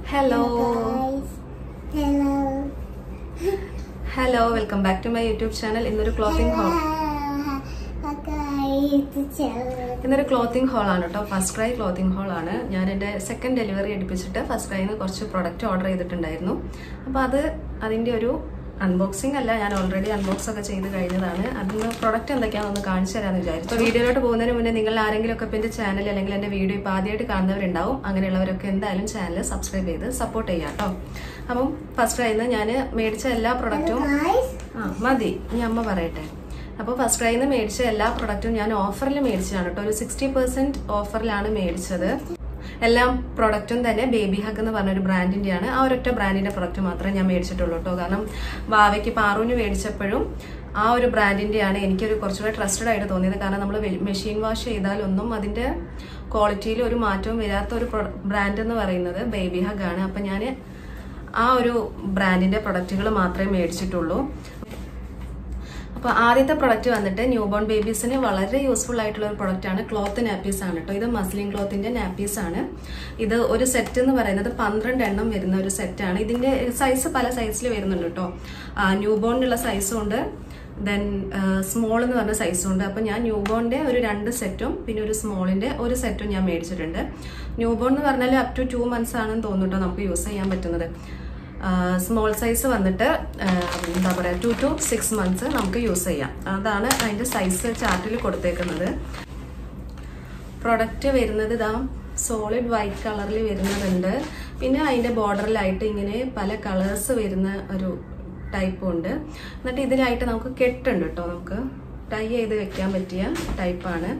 Hello Hello. Hello welcome back to my YouTube channel ഇന്നൊരു clothing haul ഇന്നൊരു clothing haul ആണ് കേട്ടോ FirstCry clothing haul ആണ് ഞാൻ എൻ്റെ സെക്കൻഡ് ഡെലിവറി എടുപ്പിച്ചിട്ട് ഫസ്റ്റ് ക്രൈന്ന് കുറച്ച് പ്രൊഡക്റ്റ് ഓർഡർ ചെയ്തിട്ടുണ്ടായിരുന്നു അപ്പോൾ അത് അതിൻ്റെ ഒരു അൺബോക്സിംഗ് അല്ല ഞാൻ ഓൾറെഡി അൺബോക്സ് ഒക്കെ ചെയ്ത് കഴിഞ്ഞതാണ് അതിന് പ്രൊഡക്റ്റ് എന്തൊക്കെയാണെന്ന് കാണിച്ചു തരാമെന്ന് വിചാരിച്ചു അപ്പോൾ വീഡിയോയിലോട്ട് പോകുന്നതിന് മുന്നേ നിങ്ങൾ ആരെങ്കിലും ഒക്കെ ഇപ്പോൾ എൻ്റെ ചാനൽ അല്ലെങ്കിൽ എൻ്റെ വീഡിയോ ഇപ്പോൾ ആദ്യമായിട്ട് കാണുന്നവരുണ്ടാവും അങ്ങനെയുള്ളവരൊക്കെ എന്തായാലും ചാനൽ സബ്സ്ക്രൈബ് ചെയ്ത് സപ്പോർട്ട് ചെയ്യാം കേട്ടോ അപ്പം ഫസ്റ്റ് ക്രൈന്ന് ഞാൻ മേടിച്ച എല്ലാ പ്രൊഡക്റ്റും Guys, ആ മതി ഇനി അമ്മ പറയട്ടെ അപ്പോൾ ഫസ്റ്റ് ക്രൈന്ന് മേടിച്ച എല്ലാ പ്രൊഡക്റ്റും ഞാൻ ഓഫറിൽ മേടിച്ചതാണ് കേട്ടോ ഒരു സിക്സ്റ്റി പെർസെന്റ് ഓഫറിലാണ് മേടിച്ചത് എല്ലാ പ്രൊഡക്റ്റും തന്നെ ബേബി ഹഗ് എന്ന് പറഞ്ഞൊരു ബ്രാൻഡിന്റെയാണ് ആ ഒരൊറ്റ ബ്രാൻഡിന്റെ പ്രൊഡക്റ്റ് മാത്രമേ ഞാൻ മേടിച്ചിട്ടുള്ളൂ കേട്ടോ കാരണം വാവയ്ക്ക് പാറുവിന് മേടിച്ചപ്പോഴും ആ ഒരു ബ്രാൻഡിന്റെയാണ് എനിക്കൊരു കുറച്ചുകൂടെ ട്രസ്റ്റഡ് ആയിട്ട് തോന്നിയത് കാരണം നമ്മൾ മെഷീൻ വാഷ് ചെയ്താലൊന്നും അതിന്റെ ക്വാളിറ്റിയിൽ ഒരു മാറ്റവും വരാത്ത ഒരു ബ്രാൻഡ് എന്ന് പറയുന്നത് ബേബി ഹഗ് ആണ് അപ്പം ഞാൻ ആ ഒരു ബ്രാൻഡിന്റെ പ്രൊഡക്റ്റുകൾ മാത്രമേ മേടിച്ചിട്ടുള്ളൂ അപ്പോൾ ആദ്യത്തെ പ്രൊഡക്റ്റ് വന്നിട്ട് ന്യൂ ബോൺ ബേബീസിന് വളരെ യൂസ്ഫുൾ ആയിട്ടുള്ള ഒരു പ്രൊഡക്റ്റ് ആണ് ക്ലോത്ത് നാപ്പീസ് ആണ് കേട്ടോ ഇത് മസ്ലിൻ ക്ലോത്തിന്റെ നാപ്പീസ് ആണ് ഇത് ഒരു സെറ്റ് എന്ന് പറയുന്നത് പന്ത്രണ്ട് എണ്ണം വരുന്ന ഒരു സെറ്റ് ആണ് ഇതിന്റെ സൈസ് പല സൈസിൽ വരുന്നുണ്ട് കേട്ടോ ന്യൂ ബോണിനുള്ള സൈസും ഉണ്ട് ദെൻ സ്മോൾ എന്ന് പറഞ്ഞ സൈസും ഉണ്ട് അപ്പം ഞാൻ ന്യൂ ബോണിന്റെ ഒരു രണ്ട് സെറ്റും പിന്നെ ഒരു സ്മോളിന്റെ ഒരു സെറ്റും ഞാൻ മേടിച്ചിട്ടുണ്ട് ന്യൂ ബോൺ എന്ന് പറഞ്ഞാൽ അപ് ടു ടു മന്ത്സ് ആണെന്ന് തോന്നുന്നു കേട്ടോ നമുക്ക് യൂസ് ചെയ്യാൻ പറ്റുന്നത് സ്മോൾ സൈസ് വന്നിട്ട് ആ, എന്താ പറയുക ടു ടു സിക്സ് മന്ത്സ് നമുക്ക് യൂസ് ചെയ്യാം അതാണ് അതിന്റെ സൈസ് ചാർട്ടിൽ കൊടുത്തേക്കുന്നത് പ്രൊഡക്റ്റ് വരുന്നത് ഇതാ സോളിഡ് വൈറ്റ് കളറിൽ വരുന്നതുണ്ട് പിന്നെ അതിന്റെ ബോർഡറിലായിട്ട് ഇങ്ങനെ പല കളേഴ്സ് വരുന്ന ഒരു ടൈപ്പും ഉണ്ട് എന്നിട്ട് ഇതിലായിട്ട് നമുക്ക് കെട്ടുണ്ട് കേട്ടോ നമുക്ക് ടൈ ചെയ്ത് വെക്കാൻ പറ്റിയ ടൈപ്പാണ്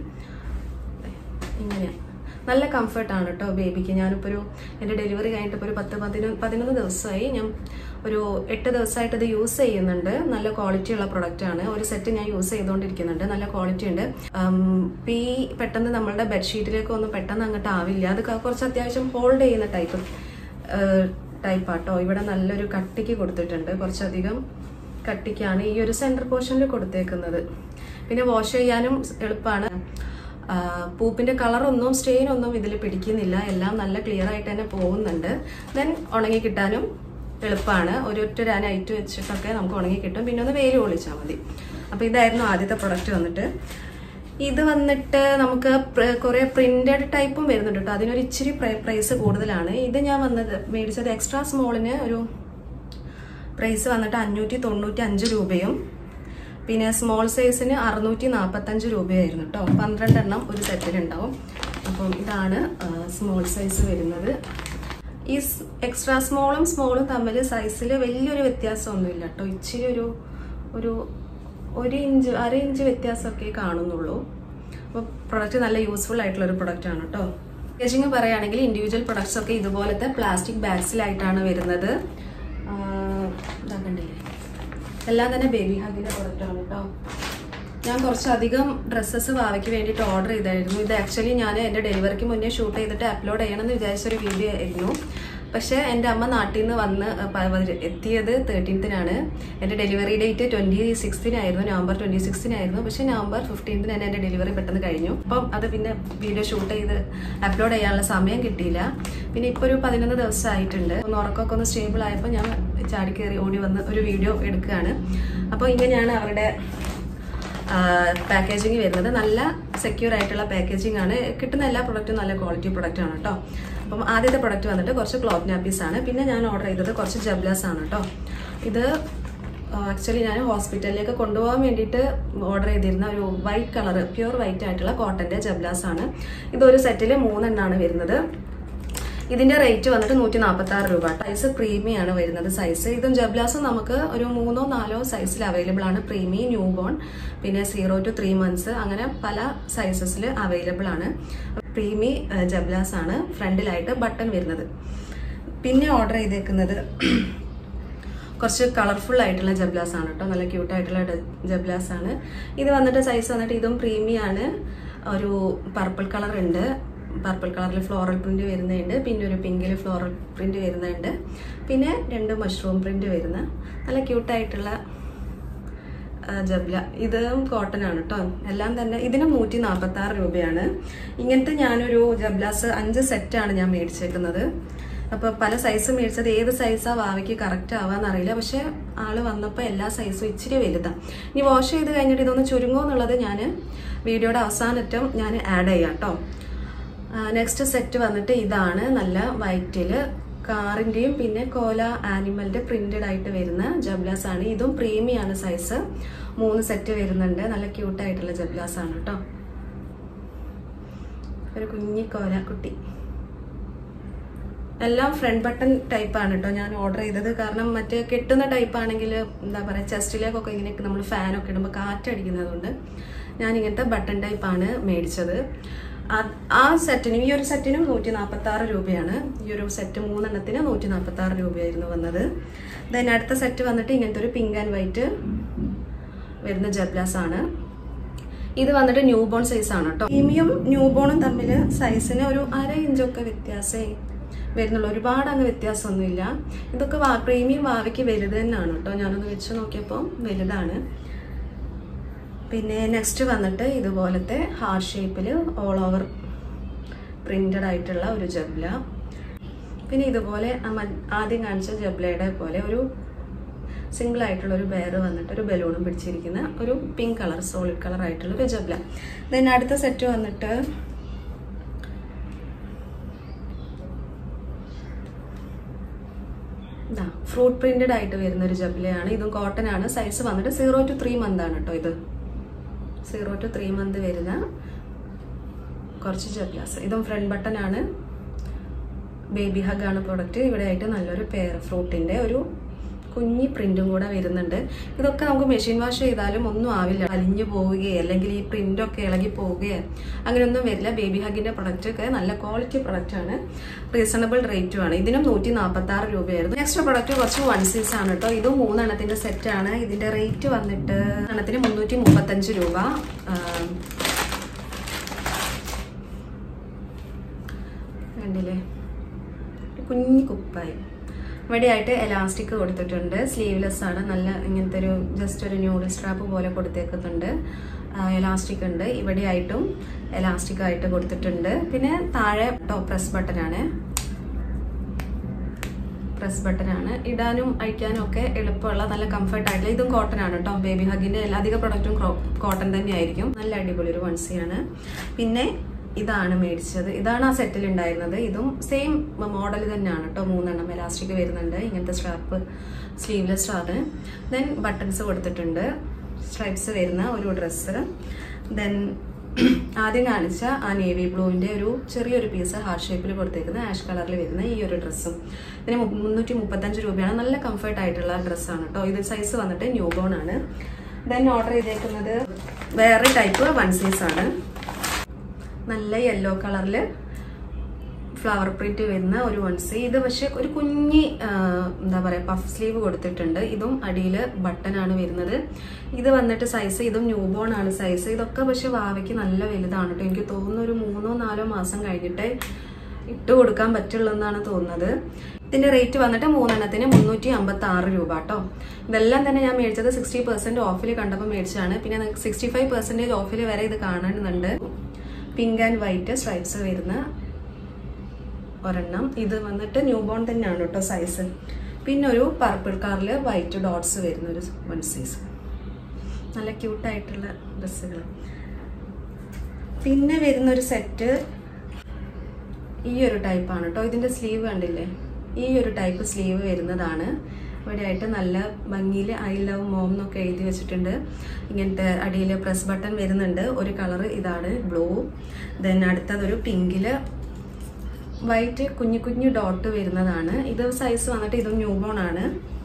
ഇങ്ങനെ നല്ല കംഫർട്ടാണ് കേട്ടോ ബേബിക്ക് ഞാനിപ്പോൾ ഒരു എൻ്റെ ഡെലിവറി കഴിഞ്ഞിട്ട് ഇപ്പോൾ ഒരു പത്ത് പതിനൊന്ന് പതിനൊന്ന് ദിവസമായി ഞാൻ ഒരു എട്ട് ദിവസമായിട്ട് ഇത് യൂസ് ചെയ്യുന്നുണ്ട് നല്ല ക്വാളിറ്റി ഉള്ള പ്രൊഡക്റ്റ് ആണ് ഒരു സെറ്റ് ഞാൻ യൂസ് ചെയ്തുകൊണ്ടിരിക്കുന്നുണ്ട് നല്ല ക്വാളിറ്റി ഉണ്ട് പീ പെട്ടെന്ന് നമ്മളുടെ ബെഡ്ഷീറ്റിലേക്ക് ഒന്നും പെട്ടെന്ന് അങ്ങോട്ട് ആവില്ല അത് ക- കുറച്ച് അത്യാവശ്യം ഹോൾഡ് ചെയ്യുന്ന ടൈപ്പ് ടൈപ്പാട്ടോ ഇവിടെ നല്ലൊരു കട്ടിക്ക് കൊടുത്തിട്ടുണ്ട് കുറച്ചധികം കട്ടിക്കാണ് ഈ ഒരു സെന്റർ പോർഷനിൽ കൊടുത്തേക്കുന്നത് പിന്നെ വാഷ് ചെയ്യാനും എളുപ്പമാണ് ആ, പൂപ്പിന്റെ കളറൊന്നും സ്റ്റെയിൻ ഒന്നും ഇതിൽ പിടിക്കുന്നില്ല എല്ലാം നല്ല ക്ലിയർ ആയിട്ട് തന്നെ പോകുന്നുണ്ട് ദെൻ ഉണങ്ങി കിട്ടാനും എളുപ്പമാണ് ഒരു ഒറ്റ ഒരു നൈറ്റ് വെച്ചിട്ടൊക്കെ നമുക്ക് ഉണങ്ങി കിട്ടും പിന്നെ ഒന്ന് വെയിൽ കൊള്ളിച്ചാൽ മതി അപ്പോൾ ഇതായിരുന്നു ആദ്യത്തെ പ്രൊഡക്റ്റ് വന്നിട്ട് ഇത് വന്നിട്ട് നമുക്ക് പ്ര- കുറേ പ്രിന്റഡ് ടൈപ്പും വരുന്നുണ്ട് കേട്ടോ അതിനൊരു ഇച്ചിരി പ്രൈസ് കൂടുതലാണ് ഇത് ഞാൻ വന്നത് മേടിച്ചത് എക്സ്ട്രാ സ്മോളിന് ഒരു പ്രൈസ് വന്നിട്ട് അഞ്ഞൂറ്റി തൊണ്ണൂറ്റി അഞ്ച് രൂപയും പിന്നെ സ്മോൾ സൈസിന് അറുന്നൂറ്റി നാൽപ്പത്തഞ്ച് രൂപയായിരുന്നു കേട്ടോ പന്ത്രണ്ടെണ്ണം ഒരു സെറ്റിലുണ്ടാവും അപ്പം ഇതാണ് സ്മോൾ സൈസ് വരുന്നത് ഈ എക്സ്ട്രാ സ്മോളും സ്മോളും തമ്മിൽ സൈസിൽ വലിയൊരു വ്യത്യാസമൊന്നുമില്ല കേട്ടോ ഇച്ചിരി ഒരു ഒരു ഒരു ഇഞ്ച് അര ഇഞ്ച് വ്യത്യാസമൊക്കെ കാണുന്നുള്ളൂ അപ്പോൾ പ്രൊഡക്റ്റ് നല്ല യൂസ്ഫുൾ ആയിട്ടുള്ള ഒരു പ്രൊഡക്റ്റ് ആണ് കേട്ടോ പാക്കേജിങ് പറയുകയാണെങ്കിൽ ഇൻഡിവിജ്വൽ പ്രൊഡക്ട്സ് ഒക്കെ ഇതുപോലത്തെ പ്ലാസ്റ്റിക് ബാഗ്സിലായിട്ടാണ് വരുന്നത് ആഹ് ഇതാ കണ്ടില്ലേ എല്ലാം തന്നെ ബേബി ഹഗിന്റെ പ്രൊഡക്റ്റ് ആണ് കേട്ടോ ഞാൻ കുറച്ചധികം ഡ്രസ്സസ് വാവയ്ക്ക് വേണ്ടിയിട്ട് ഓർഡർ ചെയ്തായിരുന്നു ഇത് ആക്ച്വലി ഞാൻ എൻ്റെ ഡെലിവറിക്ക് മുന്നേ ഷൂട്ട് ചെയ്തിട്ട് അപ്ലോഡ് ചെയ്യണമെന്ന് വിചാരിച്ചൊരു വീഡിയോ ആയിരുന്നു പക്ഷേ എൻ്റെ അമ്മ നാട്ടിൽ നിന്ന് വന്ന് പ- വ- എത്തിയത് തേർട്ടീൻത്തിനാണ് എൻ്റെ ഡെലിവറി ഡേറ്റ് ട്വൻറ്റി സിക്സ്തിനായിരുന്നു നവംബർ ട്വൻറ്റി സിക്സ്തിനായിരുന്നു പക്ഷേ നവംബർ ഫിഫ്റ്റീൻത്തിന് തന്നെ എൻ്റെ ഡെലിവറി പെട്ടെന്ന് കഴിഞ്ഞു അപ്പം അത് പിന്നെ വീഡിയോ ഷൂട്ട് ചെയ്ത് അപ്ലോഡ് ചെയ്യാനുള്ള സമയം കിട്ടിയില്ല പിന്നെ ഇപ്പോൾ ഒരു പതിനൊന്ന് ദിവസം ആയിട്ടുണ്ട് ഒന്ന് ഉറക്കമൊക്കെ ഒന്ന് സ്റ്റേബിൾ ആയപ്പോൾ ഞാൻ ചാടി കയറി ഓടി വന്ന് ഒരു വീഡിയോ എടുക്കുകയാണ് അപ്പോൾ ഇങ്ങനെയാണ് അവരുടെ പാക്കേജിങ് വരുന്നത് നല്ല സെക്യൂർ ആയിട്ടുള്ള പാക്കേജിംഗ് ആണ് കിട്ടുന്ന എല്ലാ പ്രൊഡക്റ്റും നല്ല ക്വാളിറ്റി പ്രൊഡക്റ്റ് ആണ് കേട്ടോ അപ്പം ആദ്യത്തെ പ്രൊഡക്റ്റ് വന്നിട്ട് കുറച്ച് ക്ലോത്ത് നാപ്പീസ് ആണ് പിന്നെ ഞാൻ ഓർഡർ ചെയ്തത് കുറച്ച് ജബ്ലാസ് ആണ് കേട്ടോ ഇത് ആക്ച്വലി ഞാൻ ഹോസ്പിറ്റലിലേക്ക് കൊണ്ടുപോകാൻ വേണ്ടിയിട്ട് ഓർഡർ ചെയ്തിരുന്ന ഒരു വൈറ്റ് കളർ പ്യൂർ വൈറ്റ് ആയിട്ടുള്ള കോട്ടന്റെ ജബ്ലാസ് ആണ് ഇതൊരു സെറ്റിൽ മൂന്നെണ്ണാണ് വരുന്നത് ഇതിന്റെ റേറ്റ് വന്നിട്ട് നൂറ്റി നാൽപ്പത്തി ആറ് രൂപ സൈസ് പ്രീമി ആണ് വരുന്നത് സൈസ് ഇതും ജബ്ലാസും നമുക്ക് ഒരു മൂന്നോ നാലോ സൈസിൽ അവൈലബിൾ ആണ് പ്രീമി ന്യൂ ബോൺ പിന്നെ സീറോ ടു ത്രീ മന്ത്സ് അങ്ങനെ പല സൈസസിൽ അവൈലബിൾ ആണ് പ്രീമി ജബ്ലാസ് ആണ് ഫ്രണ്ടിലായിട്ട് ബട്ടൺ വരുന്നത് പിന്നെ ഓർഡർ ചെയ്തേക്കുന്നത് കുറച്ച് കളർഫുൾ ആയിട്ടുള്ള ജബ്ലാസ് ആണ് കേട്ടോ നല്ല ക്യൂട്ട് ആയിട്ടുള്ള ജബ്ലാസ് ആണ് ഇത് വന്നിട്ട് സൈസ് വന്നിട്ട് ഇതും പ്രീമിയം ആണ് ഒരു പർപ്പിൾ കളർ ഉണ്ട് പർപ്പിൾ കളറിൽ ഫ്ലോറൽ പ്രിന്റ് വരുന്നുണ്ട് പിന്നെ ഒരു പിങ്കിൽ ഫ്ലോറൽ പ്രിന്റ് വരുന്നുണ്ട് പിന്നെ രണ്ട് മഷ്റൂം പ്രിന്റ് വരുന്ന നല്ല ക്യൂട്ടായിട്ടുള്ള ജബ്ല ഇതും കോട്ടൺ ആണ് കേട്ടോ എല്ലാം തന്നെ ഇതിന് നൂറ്റി നാൽപ്പത്തി ആറ് രൂപയാണ് ഇങ്ങനത്തെ ഞാനൊരു ജബ്ലാസ് അഞ്ച് സെറ്റാണ് ഞാൻ മേടിച്ചേക്കുന്നത് അപ്പോൾ പല സൈസ് മേടിച്ചത് ഏത് സൈസാ വാവയ്ക്ക് കറക്റ്റ് ആവാന്ന് അറിയില്ല പക്ഷെ ആള് വന്നപ്പോൾ എല്ലാ സൈസും ഇച്ചിരി വലുതാണ് ഇനി വാഷ് ചെയ്ത് കഴിഞ്ഞിട്ട് ഇതൊന്ന് ചുരുങ്ങോ എന്നുള്ളത് ഞാൻ വീഡിയോയുടെ അവസാനറ്റം ഞാൻ ആഡ് ചെയ്യാം കേട്ടോ നെക്സ്റ്റ് സെറ്റ് വന്നിട്ട് ഇതാണ് നല്ല വൈറ്റിൽ കാറിന്റെയും പിന്നെ കോല ആനിമലിന്റെ പ്രിന്റഡ് ആയിട്ട് വരുന്ന ജബ്ലാസ് ആണ് ഇതും പ്രീമിയാണ് സൈസ് മൂന്ന് സെറ്റ് വരുന്നുണ്ട് നല്ല ക്യൂട്ട് ആയിട്ടുള്ള ജബ്ലാസ് ആണ് കേട്ടോ ഒരു കുഞ്ഞി കോല കുട്ടി എല്ലാം ഫ്രണ്ട് ബട്ടൺ ടൈപ്പ് ആണ് കേട്ടോ ഞാൻ ഓർഡർ ചെയ്തത് കാരണം മറ്റേ കെട്ടുന്ന ടൈപ്പ് ആണെങ്കിൽ എന്താ പറയുക ചെസ്റ്റിലേക്കൊക്കെ ഇങ്ങനെ നമ്മൾ ഫാനൊക്കെ ഇടുമ്പോൾ കാറ്റടിക്കുന്നതുകൊണ്ട് ഞാൻ ഇങ്ങനത്തെ ബട്ടൺ ടൈപ്പ് ആണ് മേടിച്ചത് ആ- ആ സെറ്റിനും ഈ ഒരു സെറ്റിനും നൂറ്റി നാൽപ്പത്തി ആറ് രൂപയാണ് ഈ ഒരു സെറ്റ് മൂന്നെണ്ണത്തിന് നൂറ്റി നാൽപ്പത്തി ആറ് രൂപയായിരുന്നു വന്നത് ദെൻ അടുത്ത സെറ്റ് വന്നിട്ട് ഇങ്ങനത്തെ ഒരു പിങ്ക് ആൻഡ് വൈറ്റ് വരുന്ന ജബ്ലാസ് ആണ് ഇത് വന്നിട്ട് ന്യൂ ബോൺ സൈസ് ആണ് കേട്ടോ പ്രീമിയം ന്യൂ ബോണും തമ്മിൽ സൈസിന് ഒരു അര ഇഞ്ചൊക്കെ വ്യത്യാസമേ വരുന്നുള്ളൂ ഒരുപാട് അങ്ങ് വ്യത്യാസമൊന്നുമില്ല ഇതൊക്കെ വാ പ്രീമിയം വാവയ്ക്ക് വലുത് തന്നെയാണ് കേട്ടോ ഞാനൊന്ന് വെച്ച് നോക്കിയപ്പോൾ വലുതാണ് പിന്നെ നെക്സ്റ്റ് വന്നിട്ട് ഇതുപോലത്തെ ഹാർട്ട് ഷേപ്പിൽ ഓൾ ഓവർ പ്രിന്റഡ് ആയിട്ടുള്ള ഒരു ജബ്ല പിന്നെ ഇതുപോലെ ആ മ- ആദ്യം കാണിച്ച ജബ്ലയുടെ പോലെ ഒരു സിംഗിൾ ആയിട്ടുള്ള ഒരു ബെയർ വന്നിട്ട് ഒരു ബലൂണും പിടിച്ചിരിക്കുന്ന ഒരു പിങ്ക് കളർ സോളിഡ് കളർ ആയിട്ടുള്ള ഒരു ജബ്ല ദെൻ അടുത്ത സെറ്റ് വന്നിട്ട് ഫ്രൂട്ട് പ്രിന്റഡ് ആയിട്ട് വരുന്ന ഒരു ജബ്ലയാണ് ഇതും കോട്ടൺ ആണ് സൈസ് വന്നിട്ട് സീറോ ടു ത്രീ മന്ത് ആണ് കേട്ടോ ഇത് സീറോ ടു ത്രീ മന്ത് വരുന്ന കുറച്ച് ജബ്ലാസ് ഇതും ഫ്രണ്ട് ബട്ടൺ ആണ് ബേബി ഹഗ് ആണ് പ്രൊഡക്റ്റ് ഇവിടെ ആയിട്ട് നല്ലൊരു പെയർ ഫ്രൂട്ടിന്റെ ഒരു കുഞ്ഞി പ്രിന്റും കൂടെ വരുന്നുണ്ട് ഇതൊക്കെ നമുക്ക് മെഷീൻ വാഷ് ചെയ്താലും ഒന്നും ആവില്ല അലിഞ്ഞു പോവുകയോ അല്ലെങ്കിൽ ഈ പ്രിന്റ് ഒക്കെ ഇളകി പോവുകയോ അങ്ങനെയൊന്നും വരില്ല ബേബി ഹഗിന്റെ പ്രൊഡക്റ്റ് ഒക്കെ നല്ല ക്വാളിറ്റി പ്രൊഡക്റ്റ് ആണ് റീസണബിൾ റേറ്റും ആണ് ഇതിനും നൂറ്റി നാൽപ്പത്തി ആറ് രൂപയായിരുന്നു നെക്സ്റ്റ് പ്രൊഡക്റ്റ് കുറച്ച് വൺ സീസ് ആണ് കേട്ടോ ഇതും മൂന്നെണ്ണത്തിന്റെ സെറ്റ് ആണ് ഇതിന്റെ റേറ്റ് വന്നിട്ട് എണ്ണത്തിന് മുന്നൂറ്റി മുപ്പത്തഞ്ച് രൂപ ആ, കണ്ടില്ലേ ഒരു കുഞ്ഞി കുപ്പായി ഇവിടെയായിട്ട് എലാസ്റ്റിക് കൊടുത്തിട്ടുണ്ട് സ്ലീവ്ലെസ് ആണ് നല്ല ഇങ്ങനത്തെ ഒരു ജസ്റ്റ് ഒരു ന്യൂഡിൽ സ്ട്രാപ്പ് പോലെ കൊടുത്തേക്കുന്നുണ്ട് എലാസ്റ്റിക് ഉണ്ട് ഇവിടെയായിട്ടും എലാസ്റ്റിക് ആയിട്ട് കൊടുത്തിട്ടുണ്ട് പിന്നെ താഴെ ടോപ്പ് പ്രസ് ബട്ടൺ ആണ് പ്രസ് ബട്ടൺ ആണ് ഇടാനും അഴിക്കാനും ഒക്കെ എളുപ്പമുള്ള നല്ല കംഫർട്ട് ആയിട്ടുള്ള ഇതും കോട്ടൺ ആണ് കേട്ടോ ബേബി ഹഗിന്റെ എല്ലാ അധിക പ്രൊഡക്റ്റും കോട്ടൺ തന്നെയായിരിക്കും നല്ല അടിപൊളി ഒരു വൺസിയാണ് പിന്നെ ഇതാണ് മേടിച്ചത് ഇതാണ് ആ സെറ്റിൽ ഉണ്ടായിരുന്നത് ഇതും സെയിം മോഡൽ തന്നെയാണ് കേട്ടോ മൂന്നെണ്ണം എലാസ്റ്റിക് വരുന്നുണ്ട് ഇങ്ങനത്തെ സ്ട്രാപ്പ് സ്ലീവ്ലെസ് ആണ് ദെൻ ബട്ടൺസ് കൊടുത്തിട്ടുണ്ട് സ്ട്രൈപ്സ് വരുന്ന ഒരു ഡ്രസ്സ് ദെൻ ആദ്യം കാണിച്ച ആ നേവി ബ്ലൂവിന്റെ ഒരു ചെറിയൊരു പീസ് ഹാർട്ട് ഷേപ്പിൽ കൊടുത്തേക്കുന്ന ആഷ് കളറിൽ വരുന്ന ഈ ഒരു ഡ്രസ്സും ഇതിന് മു- മുന്നൂറ്റി മുപ്പത്തഞ്ച് രൂപയാണ് നല്ല കംഫർട്ട് ആയിട്ടുള്ള ഡ്രസ്സാണ് കേട്ടോ ഇത് സൈസ് വന്നിട്ട് ന്യൂ ബോൺ ആണ് ദെൻ ഓർഡർ ചെയ്തേക്കുന്നത് വേറെ ടൈപ്പ് വൺ സീസ് ആണ് നല്ല യെല്ലോ കളറിൽ ഫ്ലവർ പ്രിന്റ് വരുന്ന ഒരു വൺസി ഇത് പക്ഷെ ഒരു കുഞ്ഞി ആ, എന്താ പറയാ പഫ് സ്ലീവ് കൊടുത്തിട്ടുണ്ട് ഇതും അടിയിൽ ബട്ടൺ ആണ് വരുന്നത് ഇത് വന്നിട്ട് സൈസ് ഇതും ന്യൂ ബോൺ ആണ് സൈസ് ഇതൊക്കെ പക്ഷെ വാവയ്ക്ക് നല്ല വലുതാണ് കേട്ടോ എനിക്ക് തോന്നുന്നു ഒരു മൂന്നോ നാലോ മാസം കഴിഞ്ഞിട്ടേ ഇട്ട് കൊടുക്കാൻ പറ്റുള്ളൂ എന്നാണ് തോന്നുന്നത് ഇതിന്റെ റേറ്റ് വന്നിട്ട് മൂന്നെണ്ണത്തിന് മുന്നൂറ്റി അമ്പത്തി ആറ് രൂപ കേട്ടോ ഇതെല്ലാം തന്നെ ഞാൻ മേടിച്ചത് സിക്സ്റ്റി പെർസെന്റ് ഓഫിൽ കണ്ടപ്പോൾ മേടിച്ചതാണ് പിന്നെ സിക്സ്റ്റി ഫൈവ് പെർസെന്റേജ് ഓഫിൽ വരെ ഇത് കാണുന്നുണ്ട് പിങ്ക് ആൻഡ് വൈറ്റ് സ്ട്രൈപ്സ് വരുന്ന ഒരെണ്ണം ഇത് വന്നിട്ട് ന്യൂ ബോൺ തന്നെയാണ് കേട്ടോ സൈസ് പിന്നെ ഒരു പർപ്പിൾ കളറിൽ വൈറ്റ് ഡോട്ട്സ് വരുന്ന ഒരു വൺ സൈസ് നല്ല ക്യൂട്ടായിട്ടുള്ള ഡ്രസ്സുകൾ പിന്നെ വരുന്ന ഒരു സെറ്റ് ഈ ഒരു ടൈപ്പാണ് കേട്ടോ ഇതിന്റെ സ്ലീവ് കണ്ടില്ലേ ഈ ഒരു ടൈപ്പ് സ്ലീവ് വരുന്നതാണ് ഇവിടെയായിട്ട് നല്ല ഭംഗിയിൽ ഐ ലവ് മോം എന്നൊക്കെ എഴുതി വെച്ചിട്ടുണ്ട് ഇങ്ങനത്തെ അടിയിൽ പ്രസ് ബട്ടൺ വരുന്നുണ്ട് ഒരു കളർ ഇതാണ് ബ്ലൂ ദെൻ അടുത്തതൊരു പിങ്കില് വൈറ്റ് കുഞ്ഞു കുഞ്ഞു ഡോട്ട് വരുന്നതാണ് ഇത് സൈസ് വന്നിട്ട് ഇതും ന്യൂ ബോൺ ആണ്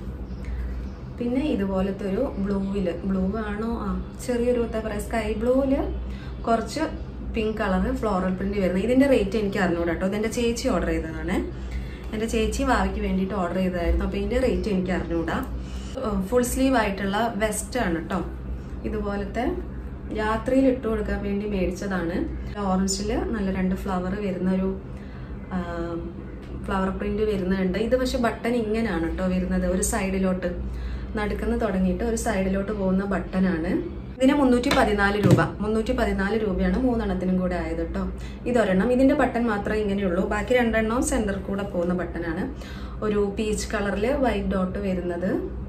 പിന്നെ ഇതുപോലത്തെ ഒരു ബ്ലൂവില് ബ്ലൂ ആണോ ആ ചെറിയൊരു എന്താ പറയുക സ്കൈ ബ്ലൂവില് കുറച്ച് പിങ്ക് കളർ ഫ്ലോറൽ പ്രിന്റ് വരുന്നത് ഇതിന്റെ റേറ്റ് എനിക്ക് അറിഞ്ഞൂടാ കേട്ടോ ഇതെന്റെ ചേച്ചി ഓർഡർ ചെയ്തതാണ് എൻ്റെ ചേച്ചി വാവയ്ക്ക് വേണ്ടിയിട്ട് ഓർഡർ ചെയ്തതായിരുന്നു അപ്പോൾ ഇതിന്റെ റേറ്റ് എനിക്ക് അറിഞ്ഞൂടാ ഫുൾ സ്ലീവ് ആയിട്ടുള്ള വെസ്റ്റ് ആണ് കേട്ടോ ഇതുപോലത്തെ രാത്രിയിൽ ഇട്ട് കൊടുക്കാൻ വേണ്ടി മേടിച്ചതാണ് ഓറഞ്ചിൽ നല്ല രണ്ട് ഫ്ലവർ വരുന്ന ഒരു ഫ്ലവർ പ്രിന്റ് വരുന്നുണ്ട് ഇത് പക്ഷെ ബട്ടൺ ഇങ്ങനെയാണ് കേട്ടോ വരുന്നത് ഒരു സൈഡിലോട്ട് നടുക്കുന്ന് തുടങ്ങിയിട്ട് ഒരു സൈഡിലോട്ട് പോകുന്ന ബട്ടനാണ് ഇതിന് മുന്നൂറ്റി പതിനാല് രൂപ മുന്നൂറ്റി പതിനാല് രൂപയാണ് മൂന്നെണ്ണത്തിനും കൂടെ ആയത് കേട്ടോ ഇതൊരെണ്ണം ഇതിന്റെ ബട്ടൺ മാത്രമേ ഇങ്ങനെയുള്ളൂ ബാക്കി രണ്ടെണ്ണവും സെന്ററിൽ കൂടെ പോകുന്ന ബട്ടണാണ് ഒരു പീച്ച് കളറിൽ വൈറ്റ് ഡോട്ട് വരുന്നത്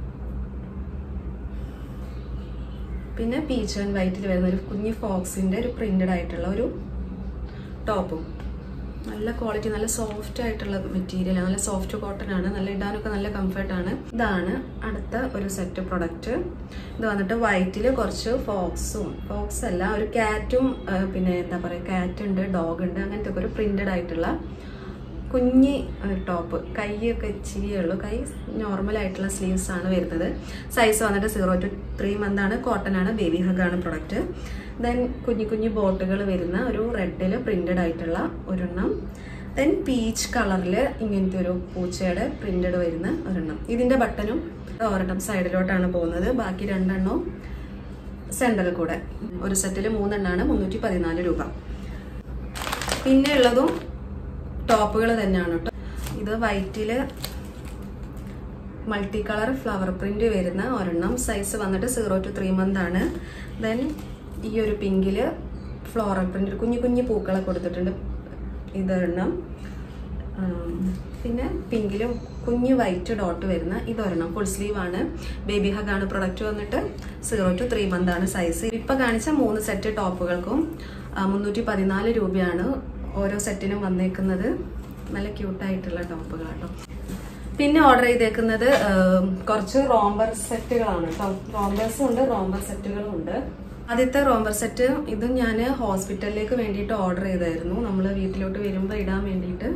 പിന്നെ പീച്ച് ആൻഡ് വൈറ്റിൽ വരുന്ന ഒരു കുഞ്ഞു ഫോക്സിന്റെ ഒരു പ്രിന്റഡ് ആയിട്ടുള്ള ഒരു ടോപ്പും നല്ല ക്വാളിറ്റി നല്ല സോഫ്റ്റ് ആയിട്ടുള്ള മെറ്റീരിയൽ നല്ല സോഫ്റ്റ് കോട്ടൺ ആണ് നല്ല ഇടാനൊക്കെ നല്ല കംഫർട്ടാണ് ഇതാണ് അടുത്ത ഒരു സെറ്റ് പ്രൊഡക്റ്റ് ഇത് വന്നിട്ട് വൈറ്റിൽ കുറച്ച് ഫോക്സും ഫോക്സ് അല്ല ഒരു കാറ്റും പിന്നെ എന്താ പറയുക കാറ്റ് ഉണ്ട് ഡോഗ് ഉണ്ട് അങ്ങനത്തെ ഒക്കെ ഒരു പ്രിന്റഡ് ആയിട്ടുള്ള കുഞ്ഞി ടോപ്പ് കൈയൊക്കെ ഇച്ചിരിയേ ഉള്ളൂ കൈ നോർമൽ ആയിട്ടുള്ള സ്ലീവ്സ് ആണ് വരുന്നത് സൈസ് വന്നിട്ട് സീറോ ടു ത്രീ മന്ത് ആണ് കോട്ടൺ ആണ് ബേബി ഹഗ് ആണ് പ്രൊഡക്റ്റ് ദെൻ കുഞ്ഞു കുഞ്ഞു ബോട്ടുകൾ വരുന്ന ഒരു റെഡിൽ പ്രിന്റഡ് ആയിട്ടുള്ള ഒരെണ്ണം ദെൻ പീച്ച് കളറിൽ ഇങ്ങനത്തെ ഒരു പൂച്ചയുടെ പ്രിന്റഡ് വരുന്ന ഒരെണ്ണം ഇതിന്റെ ബട്ടണും ഒരെണ്ണം സൈഡിലോട്ടാണ് പോകുന്നത് ബാക്കി രണ്ടെണ്ണവും സെന്ററിൽ കൂടെ ഒരു സെറ്റിൽ മൂന്നെണ്ണമാണ് മുന്നൂറ്റി പതിനാല് രൂപ പിന്നെ ഉള്ളതും ടോപ്പുകൾ തന്നെയാണ് കേട്ടോ ഇത് വൈറ്റില് മൾട്ടി കളർ ഫ്ലവർ പ്രിന്റ് വരുന്ന ഒരെണ്ണം സൈസ് വന്നിട്ട് സീറോ ടു ത്രീ മന്ത് ആണ് ദെൻ ഈ ഒരു പിങ്കില് ഫ്ലോറൽ പ്രിന്റ് കുഞ്ഞു കുഞ്ഞു പൂക്കളെ കൊടുത്തിട്ടുണ്ട് ഇതൊരെണ്ണം ഉം, പിന്നെ പിങ്കിലും കുഞ്ഞു വൈറ്റ് ഡോട്ട് വരുന്ന ഇതൊരെണ്ണം ഫുൾ സ്ലീവ് ആണ് ബേബി ഹഗ് ആണ് പ്രൊഡക്റ്റ് വന്നിട്ട് സീറോ ടു ത്രീ മന്ത് ആണ് സൈസ് ഇപ്പൊ കാണിച്ച മൂന്ന് സെറ്റ് ടോപ്പുകൾക്കും മുന്നൂറ്റി പതിനാല് രൂപയാണ് ഓരോ സെറ്റിനും വന്നേക്കുന്നത് നല്ല ക്യൂട്ടായിട്ടുള്ള ടോപ്പുകൾ കേട്ടോ പിന്നെ ഓർഡർ ചെയ്തേക്കുന്നത് ഉം, കുറച്ച് റോംബർ സെറ്റുകളാണ് കേട്ടോ റോംബേഴ്സും ഉണ്ട് റോംബർ സെറ്റുകളും ഉണ്ട് ആദ്യത്തെ റോംബർ സെറ്റ് ഇതും ഞാൻ ഹോസ്പിറ്റലിലേക്ക് വേണ്ടിയിട്ട് ഓർഡർ ചെയ്തായിരുന്നു നമ്മൾ വീട്ടിലോട്ട് വരുമ്പോൾ ഇടാൻ വേണ്ടിയിട്ട്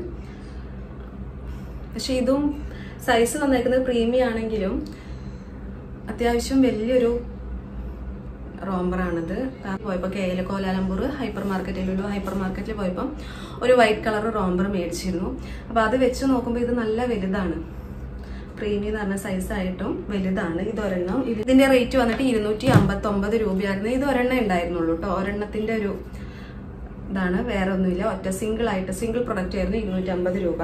പക്ഷെ ഇതും സൈസ് വന്നേക്കുന്നത് പ്രീമിയം ആണെങ്കിലും അത്യാവശ്യം വലിയൊരു റോംബറാണിത് പോയപ്പോൾ കെ എൽ കോലാലംപൂർ ഹൈപ്പർ മാർക്കറ്റിലൊരു ഹൈപ്പർ മാർക്കറ്റിൽ പോയപ്പോൾ ഒരു വൈറ്റ് കളർ റോംബർ മേടിച്ചിരുന്നു അപ്പോൾ അത് വെച്ച് നോക്കുമ്പോൾ ഇത് നല്ല വലുതാണ് പ്രീമിയം എന്ന് പറഞ്ഞ സൈസ് ആയിട്ടും വലുതാണ് ഇതൊരെണ്ണം ഇത് ഇതിന്റെ റേറ്റ് വന്നിട്ട് ഇരുന്നൂറ്റി അമ്പത്തി ഒമ്പത് രൂപയായിരുന്നു ഇത് ഒരെണ്ണം ഉണ്ടായിരുന്നുള്ളൂ കേട്ടോ ഒരെണ്ണത്തിന്റെ ഒരു ഇതാണ് വേറെ ഒന്നുമില്ല ഒറ്റ സിംഗിൾ ആയിട്ട് സിംഗിൾ പ്രൊഡക്റ്റ് ആയിരുന്നു ഇരുന്നൂറ്റി അമ്പത് രൂപ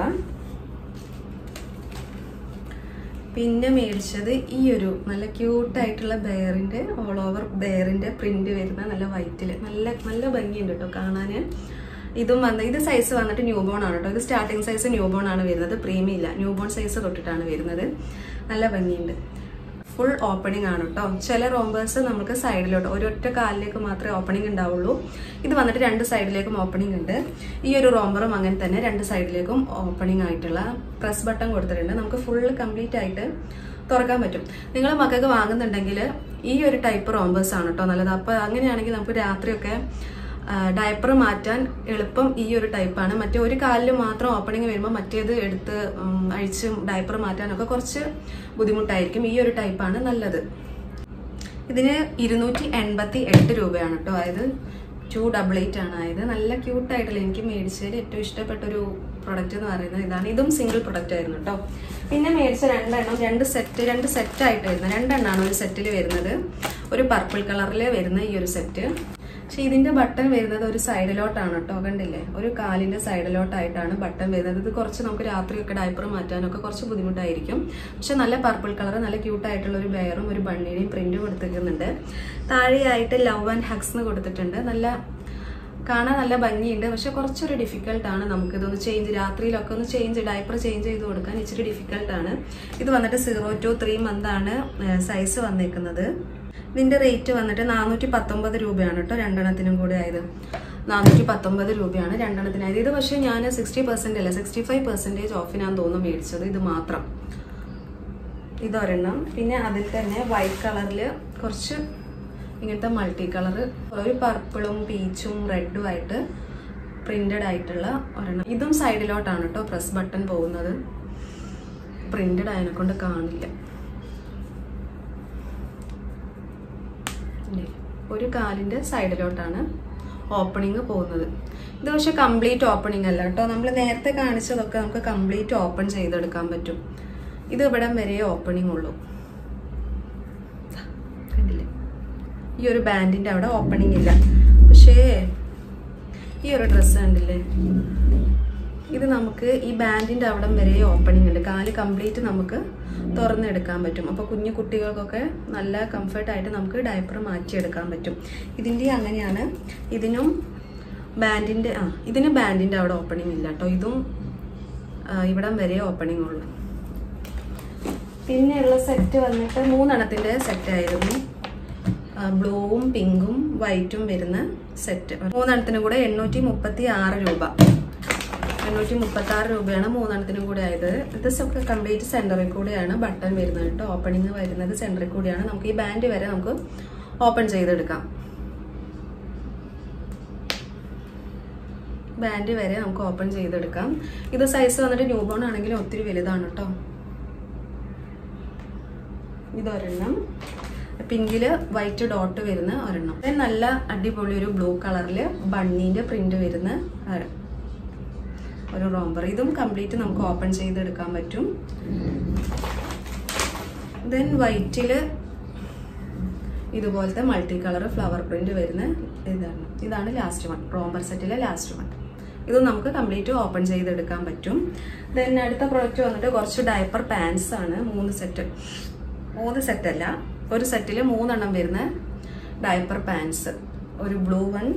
പിന്നെ മേടിച്ചത് ഈ ഒരു നല്ല ക്യൂട്ടായിട്ടുള്ള ബെയറിന്റെ ഓൾ ഓവർ ബെയറിന്റെ പ്രിന്റ് വരുന്ന നല്ല വൈറ്റിൽ നല്ല നല്ല ഭംഗിയുണ്ട് കേട്ടോ കാണാൻ ഇതും വന്ന് ഇത് സൈസ് വന്നിട്ട് ന്യൂ ബോൺ ആണ് കേട്ടോ ഇത് സ്റ്റാർട്ടിംഗ് സൈസ് ന്യൂ ബോൺ ആണ് വരുന്നത് പ്രീമിയം ഇല്ല ന്യൂ ബോൺ സൈസ് തൊട്ടിട്ടാണ് വരുന്നത് നല്ല ഭംഗിയുണ്ട് ഫുൾ ഓപ്പണിംഗ് ആണ് കേട്ടോ ചില റോംബേഴ്സ് നമുക്ക് സൈഡിലോട്ട് ഒരൊറ്റ കാലിലേക്ക് മാത്രമേ ഓപ്പണിംഗ് ഉണ്ടാവുള്ളൂ ഇത് വന്നിട്ട് രണ്ട് സൈഡിലേക്കും ഓപ്പണിംഗ് ഉണ്ട് ഈ ഒരു റോംബറും അങ്ങനെ തന്നെ രണ്ട് സൈഡിലേക്കും ഓപ്പണിംഗ് ആയിട്ടുള്ള പ്രസ് ബട്ടൺ കൊടുത്തിട്ടുണ്ട് നമുക്ക് ഫുൾ കംപ്ലീറ്റ് ആയിട്ട് തുറക്കാൻ പറ്റും നിങ്ങൾ മക്കൾക്ക് വാങ്ങുന്നുണ്ടെങ്കിൽ ഈ ഒരു ടൈപ്പ് റോംബേഴ്സ് ആണ് കേട്ടോ നല്ലത് അപ്പോൾ അങ്ങനെയാണെങ്കിൽ നമുക്ക് രാത്രിയൊക്കെ ഡയപ്പർ മാറ്റാൻ എളുപ്പം ഈ ഒരു ടൈപ്പാണ് മറ്റേ ഒരു കാലിൽ മാത്രം ഓപ്പണിംഗ് വരുമ്പോൾ മറ്റേത് എടുത്ത് ഉം, അഴിച്ച് ഡയപ്പർ മാറ്റാനൊക്കെ കുറച്ച് ബുദ്ധിമുട്ടായിരിക്കും ഈ ഒരു ടൈപ്പാണ് നല്ലത് ഇതിന് ഇരുന്നൂറ്റി എൺപത്തി എട്ട് രൂപയാണ് കേട്ടോ അതായത് ടു ഡബിൾ എയ്റ്റ് ആണ് ആയത് നല്ല ക്യൂട്ടായിട്ടുള്ള എനിക്ക് മേടിച്ചതിൽ ഏറ്റവും ഇഷ്ടപ്പെട്ട ഒരു പ്രൊഡക്റ്റ് എന്ന് പറയുന്നത് ഇതാണ് ഇതും സിംഗിൾ പ്രൊഡക്റ്റ് ആയിരുന്നു കേട്ടോ പിന്നെ മേടിച്ച രണ്ടെണ്ണം രണ്ട് സെറ്റ് രണ്ട് സെറ്റ് ആയിട്ട് വരുന്നത് രണ്ടെണ്ണമാണ് ഒരു സെറ്റിൽ വരുന്നത് ഒരു പർപ്പിൾ കളറിൽ വരുന്ന ഈ ഒരു സെറ്റ് പക്ഷെ ഇതിന്റെ ബട്ടൺ വരുന്നത് ഒരു സൈഡിലോട്ടാണ് കേട്ടോ കണ്ടില്ലേ ഒരു കാലിന്റെ സൈഡിലോട്ടായിട്ടാണ് ബട്ടൺ വരുന്നത് ഇത് കുറച്ച് നമുക്ക് രാത്രിയൊക്കെ ഡയപ്പർ മാറ്റാനൊക്കെ കുറച്ച് ബുദ്ധിമുട്ടായിരിക്കും പക്ഷെ നല്ല പർപ്പിൾ കളർ നല്ല ക്യൂട്ടായിട്ടുള്ള ഒരു ബെയറും ഒരു ബണ്ണിയുടെയും പ്രിന്റ് കൊടുത്തിരിക്കുന്നുണ്ട് താഴെയായിട്ട് ലവ് ആൻഡ് ഹക്സ് എന്ന് കൊടുത്തിട്ടുണ്ട് നല്ല കാണാൻ നല്ല ഭംഗിയുണ്ട് പക്ഷെ കുറച്ചൊരു ഡിഫിക്കൽട്ടാണ് നമുക്ക് ഇതൊന്ന് ചേഞ്ച് രാത്രിയിലൊക്കെ ഒന്ന് ചേഞ്ച് ഡയപ്പർ ചേഞ്ച് ചെയ്ത് കൊടുക്കാൻ ഇച്ചിരി ഡിഫിക്കൽട്ടാണ് ഇത് വന്നിട്ട് സീറോ ടു ത്രീ മന്ത് ആണ് സൈസ് വന്നേക്കുന്നത് ഇതിന്റെ റേറ്റ് വന്നിട്ട് നാനൂറ്റി പത്തൊമ്പത് രൂപയാണ് കേട്ടോ രണ്ടെണ്ണത്തിനും കൂടെ ആയത് നാനൂറ്റി പത്തൊമ്പത് രൂപയാണ് രണ്ടെണ്ണത്തിനായത് ഇത് പക്ഷേ ഞാൻ സിക്സ്റ്റി പെർസെന്റ് അല്ല സിക്സ്റ്റി ഫൈവ് പെർസെൻറ്റേജ് ഓഫിനാന്ന് തോന്നുന്നു മേടിച്ചത് ഇത് മാത്രം ഇതൊരെണ്ണം പിന്നെ അതിൽ തന്നെ വൈറ്റ് കളറിൽ കുറച്ച് ഇങ്ങനത്തെ മൾട്ടി കളർ ഒരു പർപ്പിളും പീച്ചും റെഡും ആയിട്ട് പ്രിന്റഡ് ആയിട്ടുള്ള ഒരെണ്ണം ഇതും സൈഡിലോട്ടാണ് കേട്ടോ പ്രസ് ബട്ടൺ പോകുന്നത് പ്രിന്റഡ് ആയതിനെ കൊണ്ട് കാണില്ല ഇല്ലേ? ഒരു കാലിന്റെ സൈഡിലോട്ടാണ് ഓപ്പണിങ് പോകുന്നത് ഇത് പക്ഷെ കംപ്ലീറ്റ് ഓപ്പണിംഗ് അല്ല കേട്ടോ നമ്മൾ നേരത്തെ കാണിച്ചതൊക്കെ നമുക്ക് കംപ്ലീറ്റ് ഓപ്പൺ ചെയ്തെടുക്കാൻ പറ്റും ഇത് ഇവിടം വരെ ഓപ്പണിംഗ് ഉള്ളൂ ദാ, കണ്ടില്ലേ ഈ ഒരു ബാൻഡിന്റെ അവിടെ ഓപ്പണിംഗ് ഇല്ല പക്ഷേ ഈ ഒരു ഡ്രസ്സ് കണ്ടില്ലേ ഇത് നമുക്ക് ഈ ബാൻഡിന്റെ അവിടം വരെ ഓപ്പണിംഗ് ഉണ്ട് കാല് കംപ്ലീറ്റ് നമുക്ക് തുറന്നെടുക്കാൻ പറ്റും അപ്പോൾ കുഞ്ഞു കുട്ടികൾക്കൊക്കെ നല്ല കംഫർട്ടായിട്ട് നമുക്ക് ഡയപ്പർ മാറ്റിയെടുക്കാൻ പറ്റും ഇതിൻ്റെ അങ്ങനെയാണ് ഇതിനും ബാൻഡിന്റെ ആ ഇതിന് ബാൻഡിന്റെ അവിടെ ഓപ്പണിംഗ് ഇല്ല കേട്ടോ ഇതും ആ, ഇവിടം വരെ ഓപ്പണിംഗ് ഉള്ളു പിന്നെയുള്ള സെറ്റ് വന്നിട്ട് മൂന്നെണ്ണത്തിന്റെ സെറ്റ് ആയിരുന്നു ബ്ലൂവും പിങ്കും വൈറ്റും വരുന്ന സെറ്റ് മൂന്നെണ്ണത്തിനും കൂടെ എണ്ണൂറ്റി മുപ്പത്തി ആറ് രൂപ എണ്ണൂറ്റി മുപ്പത്തി ആറ് രൂപയാണ് മൂന്നെണ്ണത്തിനും കൂടെ ആയത് ഇത് ഒക്കെ കംപ്ലീറ്റ് സെന്ററിൽ കൂടെയാണ് ബട്ടൺ വരുന്നത് കേട്ടോ ഓപ്പണിങ് വരുന്നത് സെന്ററിൽ കൂടെയാണ് നമുക്ക് ഈ ബാൻഡ് വരെ നമുക്ക് ഓപ്പൺ ചെയ്തെടുക്കാം ബാൻഡ് വരെ നമുക്ക് ഓപ്പൺ ചെയ്തെടുക്കാം ഇത് സൈസ് വന്നിട്ട് ന്യൂ ബോൺ ആണെങ്കിൽ ഒത്തിരി വലുതാണ് കേട്ടോ ഇതൊരെണ്ണം പിങ്കില് വൈറ്റ് ഡോട്ട് വരുന്ന ഒരെണ്ണം ഇത് നല്ല അടിപൊളി ഒരു ബ്ലൂ കളറിൽ ബണ്ണീന്റെ പ്രിന്റ് വരുന്ന ഒരു- ഒരു റോംബർ ഇതും കംപ്ലീറ്റ് നമുക്ക് ഓപ്പൺ ചെയ്തെടുക്കാൻ പറ്റും ദെൻ വൈറ്റില് ഇതുപോലത്തെ മൾട്ടി കളർ ഫ്ലവർ പ്രിന്റ് വരുന്ന ഇതാണ് ഇതാണ് ലാസ്റ്റ് വൺ റോംബർ സെറ്റിലെ ലാസ്റ്റ് വൺ ഇത് നമുക്ക് കംപ്ലീറ്റ് ഓപ്പൺ ചെയ്തെടുക്കാൻ പറ്റും ദെൻ അടുത്ത പ്രൊഡക്റ്റ് വന്നിട്ട് കുറച്ച് ഡയപ്പർ പാൻസ് ആണ് മൂന്ന് സെറ്റ് മൂന്ന് സെറ്റ് അല്ല ഒരു സെറ്റിൽ മൂന്നെണ്ണം വരുന്ന ഡയപ്പർ പാൻസ് ഒരു ബ്ലൂ വൺ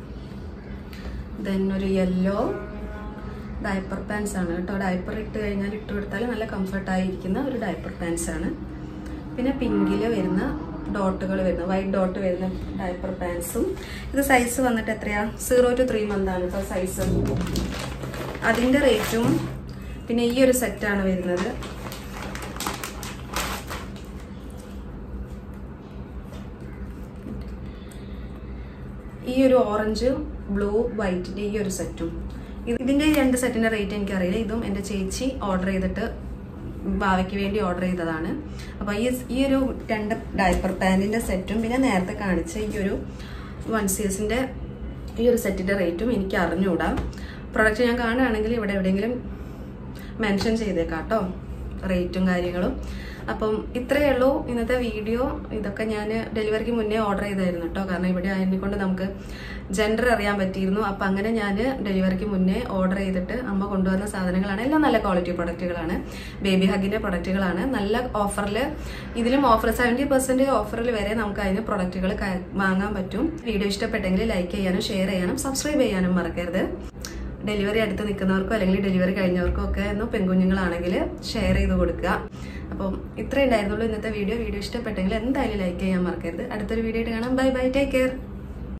ദെൻ ഒരു യെല്ലോ ഡയപ്പർ പാൻസ് ആണ് കേട്ടോ ഡയപ്പർ ഇട്ട് കഴിഞ്ഞാൽ ഇട്ട് കൊടുത്താൽ നല്ല കംഫർട്ടായിരിക്കുന്ന ഒരു ഡയപ്പർ പാൻസ് ആണ് പിന്നെ പിങ്കിൽ വരുന്ന ഡോട്ടുകൾ വരുന്ന വൈറ്റ് ഡോട്ട് വരുന്ന ഡയപ്പർ പാൻസും ഇത് സൈസ് വന്നിട്ട് എത്രയാ സീറോ ടു ത്രീ മന്ത് ആണ് കേട്ടോ സൈസ് അതിൻ്റെ റേറ്റും പിന്നെ ഈ ഒരു സെറ്റാണ് വരുന്നത് ഈ ഒരു ഓറഞ്ച് ബ്ലൂ വൈറ്റിന്റെ ഈ ഒരു സെറ്റും ഇത് ഇതിന്റെ ഈ രണ്ട് സെറ്റിന്റെ റേറ്റ് എനിക്കറിയില്ല ഇതും എൻ്റെ ചേച്ചി ഓർഡർ ചെയ്തിട്ട് ഭാവയ്ക്ക് വേണ്ടി ഓർഡർ ചെയ്തതാണ് അപ്പോൾ ഈ ഈ ഒരു രണ്ട് ഡയപ്പർ പാൻറ്റിന്റെ സെറ്റും പിന്നെ നേരത്തെ കാണിച്ച ഈ ഒരു വൺ സീസിന്റെ ഈ ഒരു സെറ്റിന്റെ റേറ്റും എനിക്ക് അറിഞ്ഞുകൂടാ പ്രൊഡക്റ്റ് ഞാൻ കാണുകയാണെങ്കിൽ ഇവിടെ എവിടെയെങ്കിലും മെൻഷൻ ചെയ്തേക്കാം കേട്ടോ റേറ്റും കാര്യങ്ങളും അപ്പം ഇത്രയേ ഉള്ളൂ ഇന്നത്തെ വീഡിയോ ഇതൊക്കെ ഞാൻ ഡെലിവറിക്ക് മുന്നേ ഓർഡർ ചെയ്തായിരുന്നു കേട്ടോ കാരണം ഇവിടെ അതിനെ കൊണ്ട് നമുക്ക് ജെൻഡർ അറിയാൻ പറ്റിയിരുന്നു അപ്പം അങ്ങനെ ഞാൻ ഡെലിവറിക്ക് മുന്നേ ഓർഡർ ചെയ്തിട്ട് അമ്മ കൊണ്ടുവന്ന സാധനങ്ങളാണ് എല്ലാം നല്ല ക്വാളിറ്റി പ്രൊഡക്റ്റുകളാണ് ബേബി ഹഗിന്റെ പ്രൊഡക്റ്റുകളാണ് നല്ല ഓഫറിൽ ഇതിലും ഓഫർ സെവൻറ്റി പെർസെന്റ് ഓഫറിൽ വരെ നമുക്ക് അതിന് പ്രൊഡക്റ്റുകൾ വാങ്ങാൻ പറ്റും വീഡിയോ ഇഷ്ടപ്പെട്ടെങ്കിൽ ലൈക്ക് ചെയ്യാനും ഷെയർ ചെയ്യാനും സബ്സ്ക്രൈബ് ചെയ്യാനും മറക്കരുത് ഡെലിവറി അടുത്ത് നിൽക്കുന്നവർക്കോ അല്ലെങ്കിൽ ഡെലിവറി കഴിഞ്ഞവർക്കോ ഒക്കെ ഒന്ന് പെൺകുഞ്ഞുങ്ങളാണെങ്കിൽ ഷെയർ ചെയ്ത് കൊടുക്കുക അപ്പം ഇത്രേ ഉണ്ടായിരുന്നുള്ളൂ ഇന്നത്തെ വീഡിയോ വീഡിയോ ഇഷ്ടപ്പെട്ടെങ്കിൽ എന്തായാലും ലൈക്ക് ചെയ്യാൻ മറക്കരുത് അടുത്തൊരു വീഡിയോ ആയിട്ട് കാണാം ബൈ ബൈ ടേക്ക് കെയർ